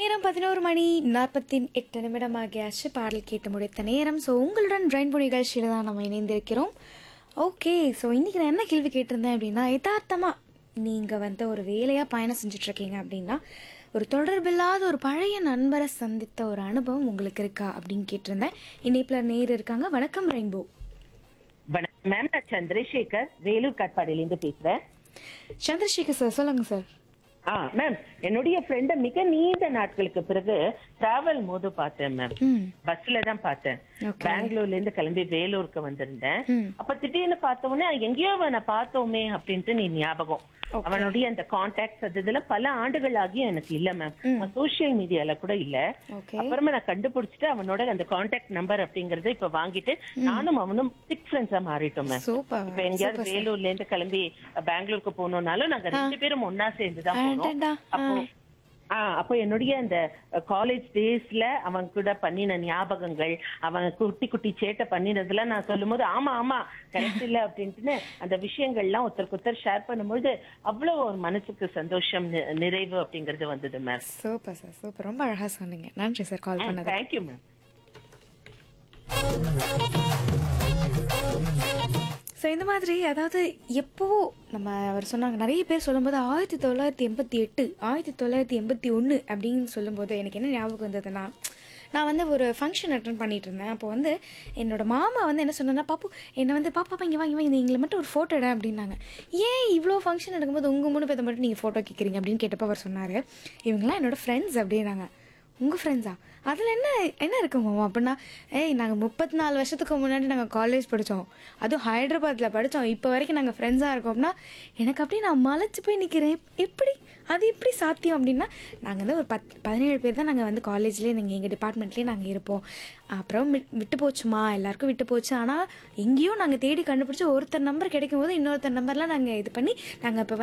நேரம் பதினோரு மணி நாற்பத்தி எட்டு நிமிடம் ஆகியாச்சு பாடல் கேட்டு முடித்த நேரம் ஸோ உங்களுடன் ரெயின்போ நிகழ்ச்சியில் தான் நம்ம இணைந்திருக்கிறோம் ஓகே ஸோ இன்றைக்கி நான் என்ன கேள்வி கேட்டிருந்தேன் அப்படின்னா யதார்த்தமாக நீங்கள் வந்து ஒரு வேலையாக பயணம் செஞ்சுட்ருக்கீங்க அப்படின்னா ஒரு தொடர்பில்லாத ஒரு பழைய நண்பரை சந்தித்த ஒரு அனுபவம் உங்களுக்கு இருக்கா அப்படின்னு கேட்டிருந்தேன் இணைப்பில் நேர் இருக்காங்க வணக்கம் ரெயின்போ வணக்கம் மேம் நான் சந்திரசேகர் வேலூர் காட்பாடியிலேருந்து பேசுறேன் சந்திரசேகர் சார் சொல்லுங்கள் சார் ஆ மேம் என்னுடைய ஃப்ரெண்ட மிக நீண்ட நாட்களுக்கு பிறகு டிராவல் போது பார்த்தேன் மேம் ம் பஸ்ல தான் பார்த்தேன் Okay. பெங்களூர்ல இருந்து கிளம்பி வேலூருக்கு வந்திருந்தேன் ம். அப்ப திடீர்னு பார்த்த உடனே எங்கேயோ அவனை பார்த்தோமே அப்படின்ட்டு நீ ஞாபகம் Okay. அவனுடைய அந்த கான்டாக்ட்ஸ் அது இதுல பல ஆண்டுகள் ஆகியும் எனக்கு இல்ல மேம் சோசியல் மீடியால கூட இல்ல ஓகே அப்புறமா நான் கண்டுபிடிச்சிட்டு அவனோட அந்த கான்டாக்ட் நம்பர் அப்படிங்கறத இப்ப வாங்கிட்டு நானும் அவனும் சிக்ஸ் ஃப்ரெண்ட்ஸா மாறிட்டோம் மேம் சூப்பர் இப்ப எங்கேயாவது வேலூர்ல இருந்து கிளம்பி பெங்களூருக்கு போகணும்னாலும் நாங்க ரெண்டு பேரும் ஒன்னா சேர்ந்து தான் போனோம் அடடா. அப்போ ஆ அப்போ என்னுடைய அந்த காலேஜ் டேஸ்ல அவன் கூட பண்ணின ஞாபகங்கள் அவன் குட்டி குட்டி சேட்டை பண்ணினதுல நான் சொல்லும்போது ஆமா ஆமா கரெக்ட் இல்ல அப்படின்ட்டு அந்த விஷயங்கள்லாம் ஒருத்தருக்கு ஒருத்தர் ஷேர் பண்ணும்போது அவ்வளவு ஒரு மனசுக்கு சந்தோஷம் நி- நிறைவு அப்படிங்கறது வந்தது மேம் சூப்பர் சார் சூப்பர் ரொம்ப அழகாக சொன்னீங்க நன்றி சார் கால் பண்ணது தேங்க்யூ மேம் ஸோ இந்த மாதிரி அதாவது எப்போவோ நம்ம அவர் சொன்னாங்க நிறைய பேர் சொல்லும்போது ஆயிரத்தி தொள்ளாயிரத்தி எண்பத்தி எட்டு ஆயிரத்தி தொள்ளாயிரத்தி எண்பத்தி ஒன்று அப்படின்னு சொல்லும்போது எனக்கு என்ன ஞாபகம் வந்ததுன்னா நான் வந்து ஒரு ஃபங்க்ஷன் அட்டன் பண்ணிட்டு இருந்தேன் அப்போ வந்து என்னோட மாமா வந்து என்ன சொன்னா பாப்பு என்னை வந்து பாப்பா பாப்பா இங்கே வாங்கி வாங்கி எங்களை மட்டும் ஒரு ஃபோட்டோ எடு அப்படின்னாங்க ஏன் இவ்வளோ ஃபங்க்ஷன் எடுக்கும்போது உங்கள் மூணு பேர்த்த மட்டும் நீங்கள் ஃபோட்டோ கேட்குறீங்க அப்படின்னு கேட்டப்போ அவர் சொன்னார் இவங்கெல்லாம் என்னோட ஃப்ரெண்ட்ஸ் அப்படின்னாங்க உங்கள் ஃப்ரெண்ட்ஸா அதில் என்ன என்ன இருக்கு மாமா அப்படின்னா ஏய் நாங்கள் முப்பத்தி நாலு வருஷத்துக்கு முன்னாடி நாங்கள் காலேஜ் படித்தோம் அதுவும் ஹைதராபாத்தில் படித்தோம் இப்போ வரைக்கும் நாங்கள் ஃப்ரெண்ட்ஸாக இருக்கோம் அப்படின்னா எனக்கு அப்படியே நான் மலைச்சு போய் நிற்கிறேன் எப்படி அது எப்படி சாத்தியம் அப்படின்னா நாங்கள் வந்து ஒரு பத் பதினேழு பேர் தான் நாங்கள் வந்து காலேஜ்லேயே நாங்கள் எங்கள் டிபார்ட்மெண்ட்லேயே நாங்கள் இருப்போம் அப்புறம் விட்- விட்டு போச்சுமா எல்லாருக்கும் விட்டு போச்சு ஆனால் எங்கேயும் நாங்கள் தேடி கண்டுபிடிச்சி ஒருத்தர் நம்பர் கிடைக்கும் போது இன்னொருத்தர் நம்பர்லாம் நாங்கள் இது பண்ணி நாங்கள் இப்போ